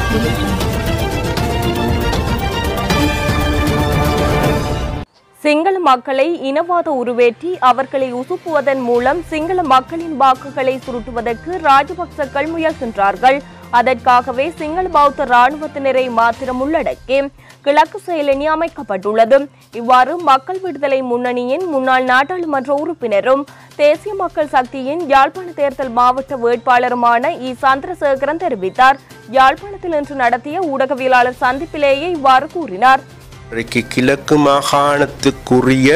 சிங்கள மக்களை இனவாத உருவேற்றி அவர்களை உசுப்புவதன் மூலம் சிங்கள மக்களின் வாக்குகளை சுருட்டுவதற்கு ராஜபக்சக்கள் முயல்கின்றார்கள் அதற்காகவே சிங்கள பௌத்த ராணுவத்தினரை மாத்திரம் உள்ளடக்கி கிழக்கு செயலணி அமைக்கப்பட்டுள்ளது இவ்வாறு மக்கள் விடுதலை முன்னணியின் முன்னாள் நாடாளுமன்ற உறுப்பினரும் தேசிய மக்கள் சக்தியின் யாழ்ப்பாண தேர்தல் மாவட்ட வேட்பாளருமான இ சந்திரசேகரன் தெரிவித்தார் யாழ்ப்பாணத்தில் இன்று நடத்திய ஊடகவியலாளர் சந்திப்பிலேயே இவ்வாறு கூறினார் இன்றைக்கு கிழக்கு மாகாணத்துக்குரிய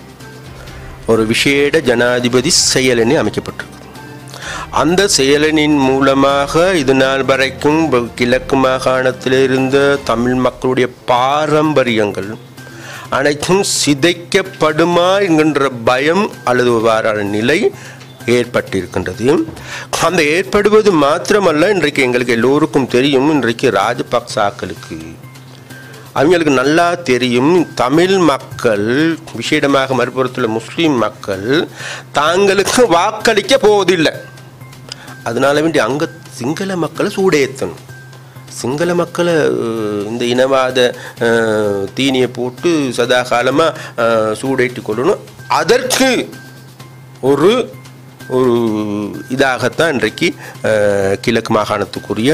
ஒரு விசேட ஜனாதிபதி செயலணி அமைக்கப்பட்டிருக்கு அந்த செயலனின் மூலமாக இது நாள் வரைக்கும் ப- கிழக்கு மாகாணத்தில் இருந்த தமிழ் மக்களுடைய பாரம்பரியங்கள் அனைத்தும் சிதைக்கப்படுமா என்கின்ற பயம் அல்லது அவ்வாறான நிலை ஏற்பட்டிருக்கின்றது அந்த ஏற்படுவது மாத்திரமல்ல இன்றைக்கு எங்களுக்கு எல்லோருக்கும் தெரியும் இன்றைக்கு ராஜபக்சாக்களுக்கு அவங்களுக்கு நல்லா தெரியும் தமிழ் மக்கள் விசேடமாக மறுபுறத்தில் முஸ்லீம் மக்கள் தாங்களுக்கு வாக்களிக்க போவதில்லை அதனால வேண்டி அங்கே சிங்கள மக்களை சூடேற்றணும் சிங்கள மக்களை அஹ், இந்த இனவாத அஹ், தீனியை போட்டு சதா காலமாக சூடேற்றி கொள்ளணும் அதற்கு ஒரு ஒரு இதாகத்தான் இன்றைக்கு அஹ், கிழக்கு மாகாணத்துக்குரிய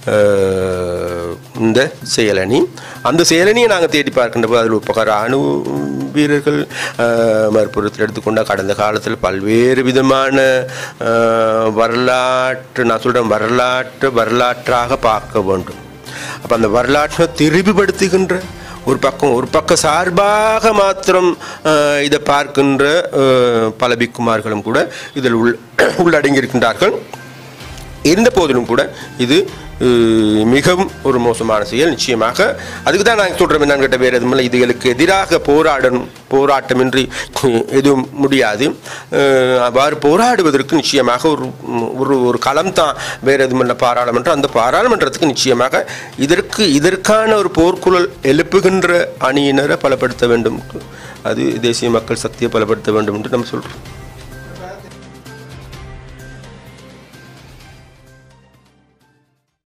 அஹ், இந்த செயலணி அந்த செயலணியை நாங்கள் தேடி பார்க்கின்ற போது அதில் உபகார அணு வீரர்கள் அஹ், மறுபுறத்தில் எடுத்துக்கொண்டால் கடந்த காலத்தில் பல்வேறு விதமான அஹ், வரலாற்று நான் சொல்கிறேன் வரலாற்று வரலாற்றாக பார்க்க வேண்டும் அப்போ அந்த வரலாற்றை திருப்பிப்படுத்துகின்ற ஒரு பக்கம் ஒரு பக்க சார்பாக மாத்திரம் அஹ், இதை பார்க்கின்ற அஹ், பல பிக்குமார்களும் கூட இதில் உள் உள்ளடங்கியிருக்கின்றார்கள் இருந்த போதிலும் கூட இது அஹ், மிகவும் ஒரு மோசமான செயல் நிச்சயமாக அதுக்கு தான் நாங்கள் சொல்கிறோம் என்னன்னு கேட்ட வேறு எதுவும் இல்லை இதுகளுக்கு எதிராக போராடணும் போராட்டமின்றி அஹ், எதுவும் முடியாது அஹ், அவ்வாறு போராடுவதற்கு நிச்சயமாக ஒரு ஒரு ஒரு களம் தான் வேறு எதுவும் இல்லை பாராளுமன்றம் அந்த பாராளுமன்றத்துக்கு நிச்சயமாக இதற்கு இதற்கான ஒரு போர்க்குழல் எழுப்புகின்ற அணியினரை பலப்படுத்த வேண்டும் அது தேசிய மக்கள் சக்தியை பலப்படுத்த வேண்டும் என்று நம்ம சொல்கிறோம்